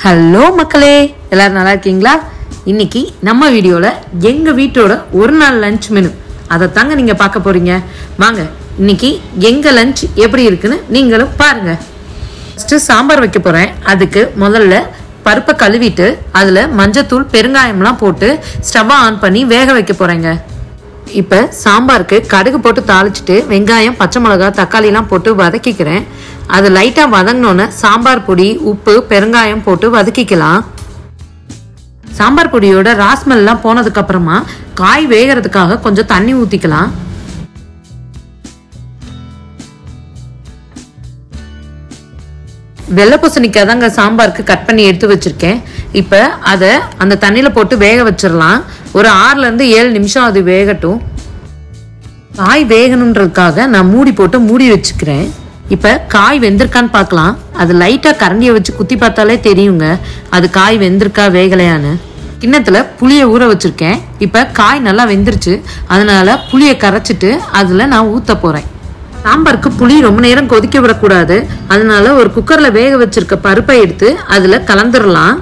hello மக்களே எல்லாரும் நல்லா இருக்கீங்களா இன்னைக்கு நம்ம வீடியோவில் எங்கள் வீட்டோட ஒரு நாள் லஞ்ச் மெனு அதை தாங்க நீங்கள் பார்க்க போறீங்க வாங்க இன்னைக்கு எங்கள் லஞ்ச் எப்படி இருக்குன்னு நீங்களும் பாருங்க ஃபஸ்ட்டு சாம்பார் வைக்க போகிறேன் அதுக்கு முதல்ல பருப்பை கழுவிட்டு அதில் மஞ்சத்தூள் பெருங்காயம்லாம் போட்டு ஸ்டவ்வை ஆன் பண்ணி வேக வைக்க போகிறேங்க இப்போ சாம்பாருக்கு கடுகு போட்டு தாளிச்சிட்டு வெங்காயம் பச்சை மிளகா தக்காளிலாம் போட்டு வதக்கிக்கிறேன் அது லைட்டாக வதங்கினோன்னே சாம்பார் பொடி உப்பு பெருங்காயம் போட்டு வதக்கிக்கலாம் சாம்பார் பொடியோட ராஸ்மெல்லாம் போனதுக்கு அப்புறமா காய் வேகிறதுக்காக கொஞ்சம் தண்ணி ஊற்றிக்கலாம் வெள்ளை பூசணிக்காய் தாங்க சாம்பாருக்கு கட் பண்ணி எடுத்து வச்சிருக்கேன் இப்போ அதை அந்த தண்ணியில் போட்டு வேக வச்சிடலாம் ஒரு ஆறுலேருந்து ஏழு நிமிஷம் அது வேகட்டும் காய் வேகணுன்றதுக்காக நான் மூடி போட்டு மூடி வச்சுக்கிறேன் இப்போ காய் வெந்திருக்கான்னு பார்க்கலாம் அது லைட்டாக கரண்டியை வச்சு குத்தி பார்த்தாலே தெரியுங்க அது காய் வெந்திருக்கா வேகலையான்னு கிண்ணத்துல புளியை ஊற வச்சிருக்கேன் இப்போ காய் நல்லா வெந்துருச்சு அதனால புளியை கரைச்சிட்டு அதில் நான் ஊற்ற போகிறேன் சாம்பாருக்கு புளி ரொம்ப நேரம் கொதிக்க விடக்கூடாது அதனால ஒரு குக்கர்ல வேக வச்சிருக்க பருப்பை எடுத்து அதுல கலந்துடலாம்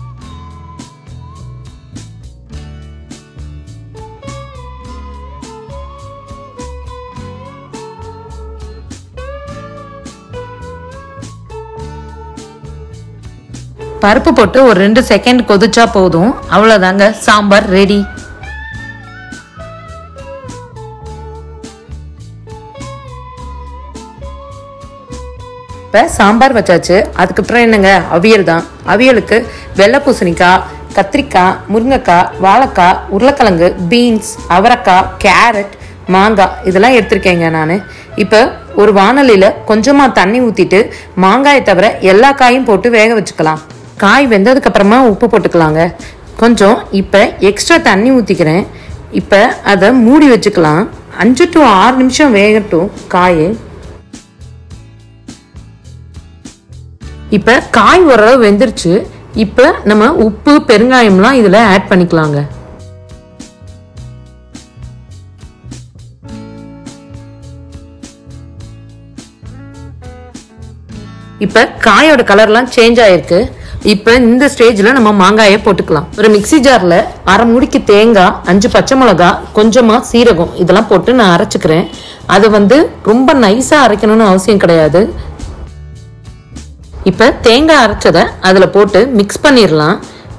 பருப்பு போட்டு ஒரு ரெண்டு செகண்ட் கொதிச்சா போதும் அவ்வளோதாங்க சாம்பார் ரெடி இப்போ சாம்பார் வச்சாச்சு அதுக்கப்புறம் என்னங்க அவியல் தான் அவியலுக்கு வெள்ளை பூசணிக்காய் கத்திரிக்காய் முருங்கைக்காய் வாழைக்காய் உருளைக்கிழங்கு பீன்ஸ் அவரைக்காய் கேரட் மாங்காய் இதெல்லாம் எடுத்திருக்கேங்க நான் இப்போ ஒரு வானலியில் கொஞ்சமாக தண்ணி ஊற்றிட்டு மாங்காயை தவிர எல்லா காயும் போட்டு வேக வச்சுக்கலாம் காய் வெந்ததுக்கு அப்புறமா உப்பு போட்டுக்கலாங்க கொஞ்சம் இப்போ எக்ஸ்ட்ரா தண்ணி ஊற்றிக்கிறேன் இப்போ அதை மூடி வச்சுக்கலாம் அஞ்சு டு ஆறு நிமிஷம் வேகட்டும் காய் இப்போ காய் ஓரளவு வெந்துருச்சு இப்போ நம்ம உப்பு பெருங்காயம்லாம் இதில் ஆட் பண்ணிக்கலாங்க இப்போ காயோட கலர்லாம் சேஞ்ச் ஆயிருக்கு இப்போ இந்த ஸ்டேஜில் நம்ம மாங்காயை போட்டுக்கலாம் ஒரு மிக்ஸி ஜாரில் அரை முடிக்கு தேங்காய் அஞ்சு பச்சை மிளகா கொஞ்சமாக சீரகம் இதெல்லாம் போட்டு நான் அரைச்சிக்கிறேன் அது வந்து ரொம்ப நைஸாக அரைக்கணும்னு அவசியம் கிடையாது இப்போ தேங்காய் அரைச்சதை அதில் போட்டு மிக்ஸ் பண்ணிடலாம்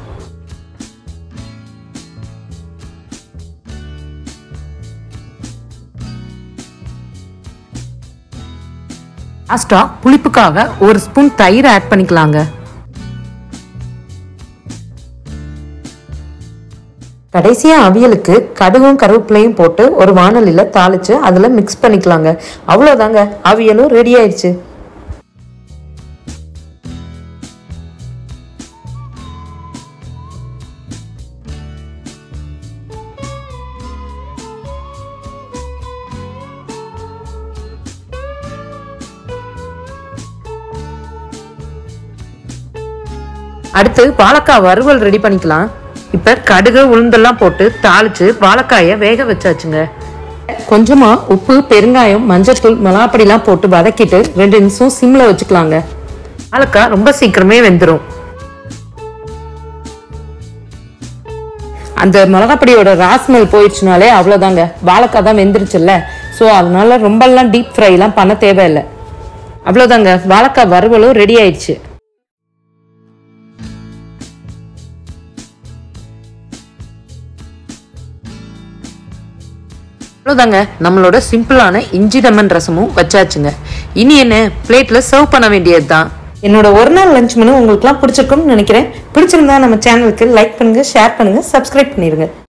லாஸ்ட்டாக புளிப்புக்காக ஒரு ஸ்பூன் தயிர் ஆட் பண்ணிக்கலாங்க கடைசியாக அவியலுக்கு கடுகும் கருவேப்பிலையும் போட்டு ஒரு வானலியில் தாளித்து அதில் மிக்ஸ் பண்ணிக்கலாங்க அவ்வளோதாங்க அவியலும் ரெடி ஆயிடுச்சு அடுத்து வாழைக்காய் வறுவல் ரெடி பண்ணிக்கலாம் இப்போ கடுகு உளுந்தெல்லாம் போட்டு தாளிச்சு வாழைக்காயை வேக வச்சாச்சுங்க கொஞ்சமா உப்பு பெருங்காயம் மஞ்சத்தூள் மிளகாப்பொடிலாம் போட்டு வதக்கிட்டு ரெண்டு நிமிஷம் சிம்ல வச்சுக்கலாங்க வாழைக்காய் ரொம்ப சீக்கிரமே வெந்துடும் அந்த மிளகாப்பொடியோட ராஸ்மெல் போயிடுச்சுனாலே அவ்வளோதாங்க வாழைக்காய் தான் வெந்துருச்சுல்ல ஸோ அதனால ரொம்பலாம் டீப் ஃப்ரைலாம் பண்ண தேவையில்லை அவ்வளோதாங்க வாழைக்காய் வறுவலும் ரெடி ஆயிடுச்சு அவ்வளோதாங்க நம்மளோட சிம்பிளான இஞ்சி லெமன் ரசமும் வச்சாச்சுங்க இனி என்ன பிளேட்ல சர்வ் பண்ண வேண்டியது தான் என்னோட ஒரு நாள் லஞ்ச் மெனு உங்களுக்குலாம் பிடிச்சிருக்கும்னு நினைக்கிறேன் பிடிச்சிருந்தா நம்ம சேனலுக்கு லைக் பண்ணுங்க ஷேர் பண்ணுங்க சப்ஸ்கிரைப் பண்ணிருங்க